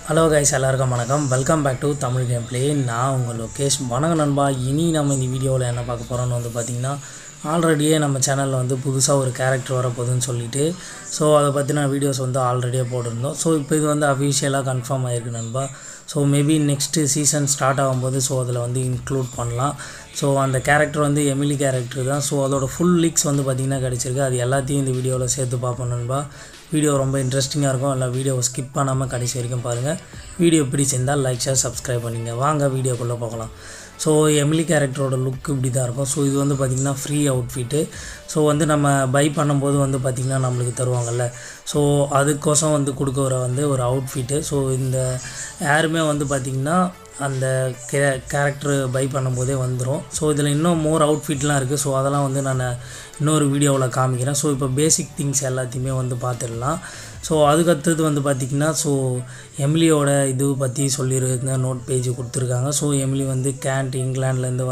Hello guys எல்லாருக்கும் வணக்கம் welcome back to Tamil game play நான் உங்கள் லோகேஷ் வணக்கம் நண்பா இனி நம்ம இந்த வீடியோவில் என்ன பார்க்க போகிறோம்னு வந்து பார்த்திங்கன்னா ஆல்ரெடியே நம்ம சேனலில் வந்து புதுசாக ஒரு கேரக்டர் வரப்போகுதுன்னு சொல்லிட்டு ஸோ அதை பற்றின வீடியோஸ் வந்து ஆல்ரெடியே போட்டிருந்தோம் ஸோ இப்போ இது வந்து அஃபிஷியலாக கன்ஃபார்ம் ஆகிருக்கு நண்பா so maybe next season start ஆகும்போது ஸோ அதில் வந்து இன்க்ளூட் பண்ணலாம் ஸோ அந்த கேரக்டர் வந்து எமிலி கேரக்டர் தான் ஸோ அதோட ஃபுல் லீக்ஸ் வந்து பார்த்திங்கன்னா கிடச்சிருக்கு அது எல்லாத்தையும் இந்த வீடியோவில் சேர்த்து பார்ப்போம் நண்பா வீடியோ ரொம்ப இன்ட்ரெஸ்டிங்காக இருக்கும் இல்லை வீடியோவை ஸ்கிப் பண்ணாமல் கடைசி வரைக்கும் பாருங்கள் வீடியோ பிடிச்சிருந்தால் லைக் ஷேர் சப்ஸ்கிரைப் பண்ணிங்க வாங்க வீடியோக்குள்ளே போகலாம் ஸோ எமிலி கேரக்டரோட லுக் இப்படி தான் இருக்கும் ஸோ இது வந்து பார்த்திங்கன்னா ஃப்ரீ அவுட்ஃபிட்டு ஸோ வந்து நம்ம பை பண்ணும்போது வந்து பார்த்திங்கன்னா நம்மளுக்கு தருவாங்கல்ல ஸோ அதுக்கோசம் வந்து கொடுக்குற வந்து ஒரு அவுட்ஃபிட்டு ஸோ இந்த யாருமே வந்து பார்த்திங்கன்னா அந்த கே கேரக்டர் பை பண்ணும்போதே வந்துடும் ஸோ இதில் இன்னும் மோர் அவுட்ஃபிட்லாம் இருக்குது ஸோ அதெல்லாம் வந்து நான் இன்னொரு வீடியோவில் காமிக்கிறேன் ஸோ இப்போ பேசிக் திங்ஸ் எல்லாத்தையுமே வந்து பார்த்துடலாம் ஸோ அதுக்கடுத்தது வந்து பார்த்திங்கன்னா ஸோ எமிலியோட இது பற்றி சொல்லியிருந்த நோட் பேஜ் கொடுத்துருக்காங்க ஸோ எமிலி வந்து கேண்ட் இங்கிலாண்ட்லேருந்து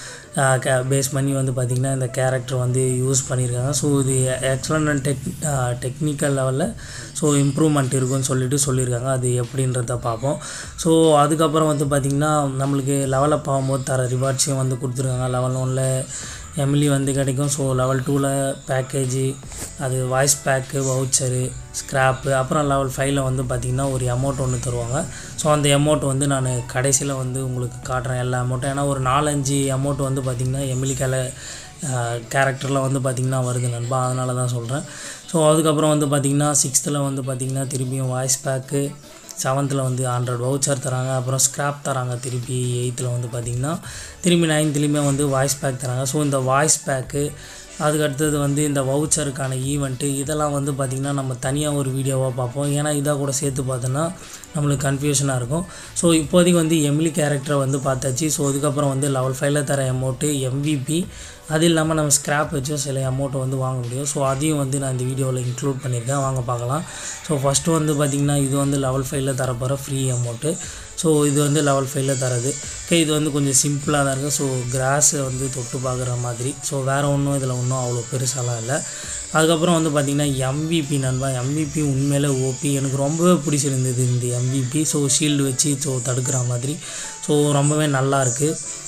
பேஸ் பண்ணி வந்து பார்த்திங்கன்னா இந்த கேரக்டர் வந்து யூஸ் பண்ணியிருக்காங்க ஸோ இது எக்ஸலண்ட் அண்ட் டெக் டெக்னிக்கல் லெவலில் ஸோ இம்ப்ரூவ்மெண்ட் இருக்குன்னு சொல்லிட்டு சொல்லியிருக்காங்க அது எப்படின்றத பார்ப்போம் ஸோ அதுக்கப்புறம் வந்து பார்த்திங்கன்னா நம்மளுக்கு லெவலப் ஆகும்போது தர ரிவார்ட்ஸையும் வந்து கொடுத்துருக்காங்க லெவல் ஒனில் எம்எல்ஏ வந்து கிடைக்கும் ஸோ லெவல் டூவில் பேக்கேஜி அது வாய்ஸ் பேக்கு வவுச்சரு ஸ்க்ராப்பு அப்புறம் லெவல் ஃபைவ்ல வந்து பார்த்திங்கன்னா ஒரு அமௌண்ட் ஒன்று தருவாங்க ஸோ அந்த அமௌண்ட் வந்து நான் கடைசியில் வந்து உங்களுக்கு காட்டுறேன் எல்லா அமௌண்ட்டும் ஏன்னா ஒரு நாலஞ்சு அமௌண்ட் வந்து பார்த்திங்கன்னா எம்எல்ஏக்கால கேரக்டரில் வந்து பார்த்திங்கன்னா வருது நண்பா அதனால தான் சொல்கிறேன் ஸோ அதுக்கப்புறம் வந்து பார்த்திங்கன்னா சிக்ஸ்த்தில் வந்து பார்த்திங்கன்னா திரும்பியும் வாய்ஸ் பேக்கு செவன்த்தில் வந்து ஹண்ட்ரட் வவுச்சர் தராங்க அப்புறம் ஸ்க்ராப் தராங்க திருப்பி எயித்தில் வந்து பார்த்திங்கன்னா திரும்பி நைன்த்துலேயுமே வந்து வாய்ஸ் பேக் தராங்க ஸோ இந்த வாய்ஸ் பேக்கு அதுக்கு அடுத்தது வந்து இந்த வவுச்சருக்கான ஈவெண்ட்டு இதெல்லாம் வந்து பார்த்திங்கன்னா நம்ம தனியாக ஒரு வீடியோவாக பார்ப்போம் ஏன்னா இதாக கூட சேர்த்து பார்த்தோன்னா நம்மளுக்கு கன்ஃபியூஷனாக இருக்கும் ஸோ இப்போதைக்கு வந்து எம்லி கேரக்டரை வந்து பார்த்தாச்சு ஸோ அதுக்கப்புறம் வந்து லெவல் ஃபைவ்ல தர அமௌண்ட்டு எம்விபி அது இல்லாமல் நம்ம ஸ்க்ராப் வச்சும் சில அமௌண்ட்டை வந்து வாங்க முடியும் ஸோ அதையும் வந்து நான் இந்த வீடியோவில் இன்க்ளூட் பண்ணியிருக்கேன் வாங்க பார்க்கலாம் ஸோ ஃபஸ்ட்டு வந்து பார்த்திங்கன்னா இது வந்து லெவல் ஃபைவ்ல தரப்போகிற ஃப்ரீ அமௌண்ட்டு ஸோ இது வந்து லெவல் ஃபைவ்ல தரது ஓகே இது வந்து கொஞ்சம் சிம்பிளாக தான் இருக்குது ஸோ கிராஸை வந்து தொட்டு பார்க்குற மாதிரி ஸோ வேறு ஒன்றும் இதில் ஒன்றும் அவ்வளோ பெருசாலாம் இல்லை அதுக்கப்புறம் வந்து பார்த்திங்கன்னா எம்விபி நண்பா எம்விபி உண்மையிலே ஓபி எனக்கு ரொம்பவே பிடிச்சிருந்தது இந்த எம்விபி ஸோ ஷீல்டு வச்சு ஸோ தடுக்கிற மாதிரி ஸோ ரொம்பவே நல்லாயிருக்கு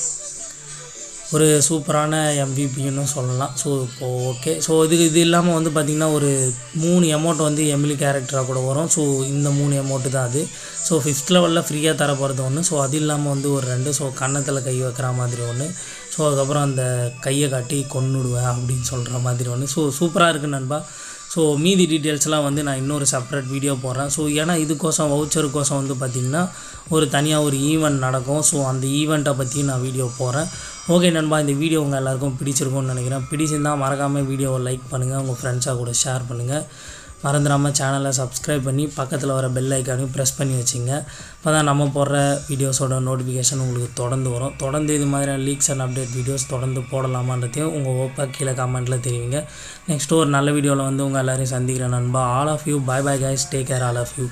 ஒரு சூப்பரான எம்விபின்னு சொல்லலாம் ஸோ இப்போது ஓகே ஸோ இதுக்கு இது இல்லாமல் வந்து பார்த்திங்கன்னா ஒரு மூணு அமௌண்ட் வந்து எம்எல்ஏ கேரக்டராக கூட வரும் ஸோ இந்த மூணு அமௌண்ட்டு தான் அது ஸோ ஃபிஃப்த் லெவலில் ஃப்ரீயாக தர போகிறது ஒன்று ஸோ அது இல்லாமல் வந்து ஒரு ரெண்டு ஸோ கன்னத்தில் கை வைக்கிற மாதிரி ஒன்று ஸோ அதுக்கப்புறம் அந்த கையை காட்டி கொன்னுடுவேன் அப்படின்னு சொல்கிற மாதிரி ஒன்று ஸோ சூப்பராக இருக்குது நண்பா ஸோ மீதி டீட்டெயில்ஸ்லாம் வந்து நான் இன்னொரு செப்பரேட் வீடியோ போடுறேன் ஸோ ஏன்னா இதுக்கோசம் வவுச்சருக்கோசம் வந்து பார்த்திங்கன்னா ஒரு தனியாக ஒரு ஈவெண்ட் நடக்கும் ஸோ அந்த ஈவெண்ட்டை பற்றி நான் வீடியோ போடுறேன் ஓகே நண்பா இந்த வீடியோ உங்கள் எல்லாருக்கும் பிடிச்சிருக்கும்னு நினைக்கிறேன் பிடிச்சிருந்தால் மறக்காமல் வீடியோவை லைக் பண்ணுங்கள் உங்கள் ஃப்ரெண்ட்ஸாக கூட ஷேர் பண்ணுங்கள் மறந்துடாமல் சேனலை சப்ஸ்கிரைப் பண்ணி பக்கத்தில் வர பெல் ஐக்கானையும் ப்ரெஸ் பண்ணி வச்சுங்க அப்போ தான் நம்ம போடுற வீடியோஸோட நோட்டிஃபிகேஷன் உங்களுக்கு தொடர்ந்து வரும் தொடர்ந்து இது மாதிரியான லீக்ஸ் அண்ட் அப்டேட் வீடியோஸ் தொடர்ந்து போடலாமான்றதையும் உங்கள் ஓப்பாக கீழே கமெண்ட்டில் தெரிவிங்க நெக்ஸ்ட்டு ஒரு நல்ல வீடியோவில் வந்து உங்கள் எல்லோரையும் சந்திக்கிறேன் நண்பா all of you bye bye guys take care all of you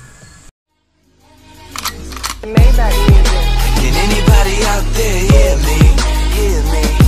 Maybach music. Can anybody out there hear me? Hear me?